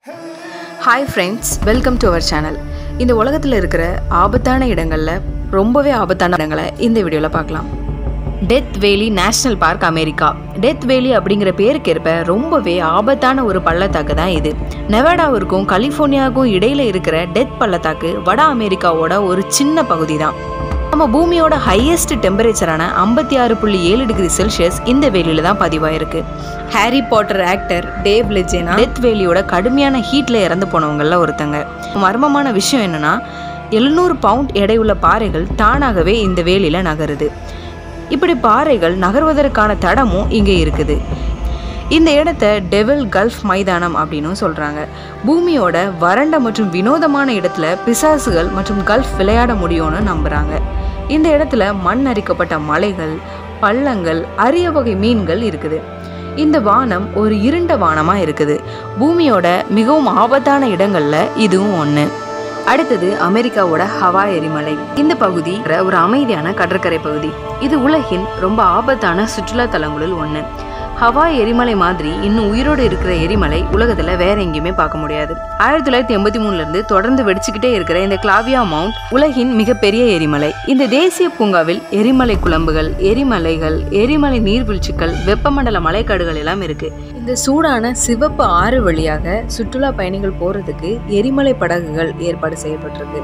hi friends welcome to our channel இந்த உலகத்தில் இருக்கிற ஆபத்தான இடங்களில் ரொம்பவே ஆபத்தான இடங்களை இந்த வீடியோவில் பார்க்கலாம் டெத் வேலி நேஷ்னல் பார்க் அமெரிக்கா டெத் வேலி அப்படிங்கிற பேருக்கு ஏற்ப ரொம்பவே ஆபத்தான ஒரு பள்ளத்தாக்கு தான் இது நெவாடாவிற்கும் கலிஃபோர்னியாவுக்கும் இடையில இருக்கிற டெத் பள்ளத்தாக்கு வட அமெரிக்காவோட ஒரு சின்ன பகுதி தான் நம்ம பூமியோட ஹையஸ்ட் டெம்பரேச்சரான ஐம்பத்தி ஆறு புள்ளி ஏழு டிகிரி செல்சியஸ் இந்த வேலியில தான் பதிவாயிருக்கு Harry Potter actor Dave Legeno death வேலியோட கடுமையான ஹீட்ல இறந்து போனவங்கள ஒருத்தங்க மர்மமான விஷயம் என்னன்னா எழுநூறு பவுண்ட் எடையுள்ள பாறைகள் தானாகவே இந்த வேலியில நகருது இப்படி பாறைகள் நகர்வதற்கான தடமும் இங்கே இருக்குது இந்த இடத்த டெவில் கல்ஃப் மைதானம் அப்படின்னு சொல்கிறாங்க பூமியோட வறண்ட மற்றும் வினோதமான இடத்துல பிசாசுகள் மற்றும் கல்ஃப் விளையாட முடியும்னு நம்புகிறாங்க இந்த இடத்துல மண் அரிக்கப்பட்ட மலைகள் பள்ளங்கள் அரிய வகை மீன்கள் இருக்குது இந்த வானம் ஒரு இருண்ட வானமாக இருக்குது பூமியோட மிகவும் ஆபத்தான இடங்கள்ல இதுவும் ஒன்று அடுத்தது அமெரிக்காவோட ஹவா எரிமலை இந்த பகுதி ஒரு அமைதியான கடற்கரை பகுதி இது உலகின் ரொம்ப ஆபத்தான சுற்றுலா தலங்களில் ஒன்று ஹவா எரிமலை மாதிரி இன்னும் உயிரோடு இருக்கிற எரிமலை உலகத்துல வேற எங்கேயுமே பார்க்க முடியாது ஆயிரத்தி தொள்ளாயிரத்தி எண்பத்தி மூணுல இருந்து தொடர்ந்து வெடிச்சுக்கிட்டே இருக்கிற இந்த கிளாவியா மவுண்ட் உலகின் மிகப்பெரிய எரிமலை இந்த தேசிய பூங்காவில் எரிமலை குழம்புகள் எரிமலைகள் எரிமலை நீர்வீழ்ச்சிகள் வெப்பமண்டல மலைக்காடுகள் எல்லாம் இருக்கு இந்த சூடான சிவப்பு ஆறு வழியாக சுற்றுலா பயணிகள் போறதுக்கு எரிமலை படகுகள் ஏற்பாடு செய்யப்பட்டிருக்கு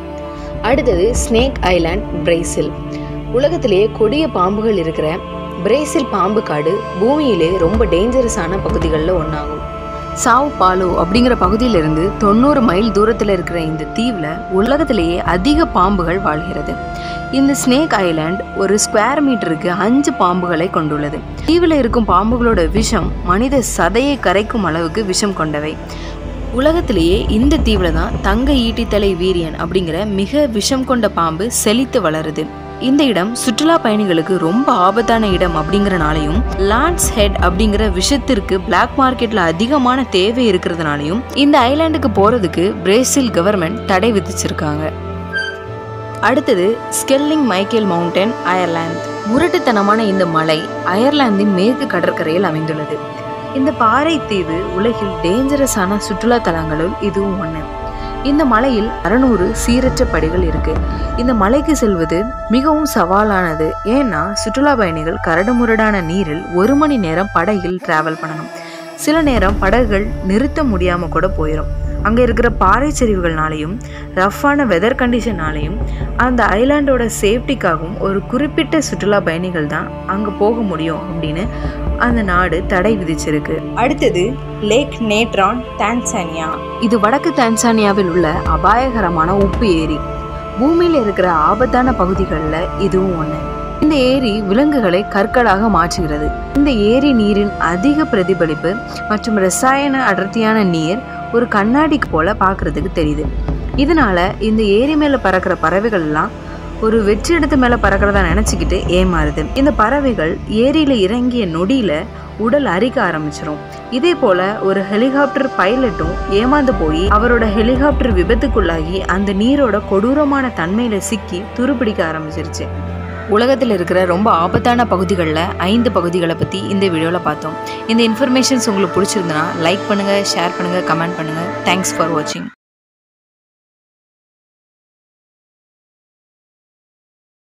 அடுத்தது ஸ்னேக் ஐலாண்ட் பிரேசில் உலகத்திலேயே கொடிய பாம்புகள் இருக்கிற பிரேசில் பாம்பு காடு பூமியிலே ரொம்ப டேஞ்சரஸான பகுதிகளில் ஒன்றாகும் சாவ் பாலோ அப்படிங்கிற பகுதியிலிருந்து தொண்ணூறு மைல் தூரத்தில் இருக்கிற இந்த தீவில் உலகத்திலேயே அதிக பாம்புகள் வாழ்கிறது இந்த ஸ்னேக் ஐலாண்ட் ஒரு ஸ்கொயர் மீட்டருக்கு அஞ்சு பாம்புகளை கொண்டுள்ளது தீவில் இருக்கும் பாம்புகளோட விஷம் மனித சதையை கரைக்கும் அளவுக்கு விஷம் கொண்டவை உலகத்திலேயே இந்த தீவில் தான் தங்க ஈட்டித்தலை வீரியன் அப்படிங்கிற மிக விஷம் கொண்ட பாம்பு செழித்து வளருது இந்த இடம் சுற்றுலா பயணிகளுக்கு ரொம்ப ஆபத்தான இடம் அப்படிங்கறனாலையும் லான்ஸ் ஹெட் அப்படிங்கிற விஷத்திற்கு பிளாக் மார்க்கெட்ல அதிகமான தேவை இருக்கிறதுனாலையும் இந்த ஐலாண்டுக்கு போறதுக்கு பிரேசில் கவர்மெண்ட் தடை விதிச்சிருக்காங்க அடுத்தது ஸ்கெல்லிங் மைக்கேல் மவுண்டன் அயர்லாந்து முரட்டுத்தனமான இந்த மலை அயர்லாந்தின் மேற்கு கடற்கரையில் அமைந்துள்ளது இந்த பாறை தீவு உலகில் டேஞ்சரஸான சுற்றுலா தலங்களுள் இதுவும் ஒன்று இந்த மலையில் அறநூறு சீரற்ற படிகள் இருக்கு இந்த மலைக்கு செல்வது மிகவும் சவாலானது ஏன்னா சுற்றுலா பயணிகள் கரடுமுரடான நீரில் ஒரு மணி நேரம் படகில் டிராவல் பண்ணணும் சில நேரம் படகுகள் நிறுத்த முடியாம கூட போயிடும் அங்கே இருக்கிற பாறை சரிவுகள்னாலையும் ரஃப்பான வெதர் கண்டிஷனாலையும் அந்த ஐலாண்டோட சேஃப்டிக்காகவும் ஒரு குறிப்பிட்ட சுற்றுலா பயணிகள் தான் அங்கே போக முடியும் அப்படின்னு அந்த நாடு தடை விதிச்சிருக்கு அடுத்தது லேக் நேட்ரான் தான்சானியா இது வடக்கு தான்சானியாவில் உள்ள அபாயகரமான உப்பு ஏரி பூமியில் இருக்கிற ஆபத்தான பகுதிகளில் இதுவும் ஒன்று இந்த ஏரி விலங்குகளை கற்களாக மாற்றுகிறது இந்த ஏரி நீரின் அதிக பிரதிபலிப்பு மற்றும் ரசாயன அடர்த்தியான நீர் ஒரு கண்ணாடிக்கு போல பார்க்கறதுக்கு தெரியுது இதனால இந்த ஏரி மேலே பறக்கிற பறவைகள் எல்லாம் ஒரு வெற்றிடத்து மேலே பறக்கிறதா நினச்சிக்கிட்டு ஏமாறுது இந்த பறவைகள் ஏரியில் இறங்கிய நொடியில் உடல் அரிக்க ஆரம்பிச்சிரும் இதே போல ஒரு ஹெலிகாப்டர் பைலட்டும் ஏமாந்து போய் அவரோட ஹெலிகாப்டர் விபத்துக்குள்ளாகி அந்த நீரோட கொடூரமான தன்மையில சிக்கி துருப்பிடிக்க ஆரம்பிச்சிருச்சு உலகத்தில் இருக்கிற ரொம்ப ஆபத்தான பகுதிகளில் ஐந்து பகுதிகளை பற்றி இந்த வீடியோவில் பார்த்தோம் இந்த இன்ஃபர்மேஷன்ஸ் உங்களுக்கு பிடிச்சிருந்தனா லைக் பண்ணுங்கள் ஷேர் பண்ணுங்கள் கமெண்ட் பண்ணுங்கள் தேங்க்ஸ் ஃபார் வாட்சிங்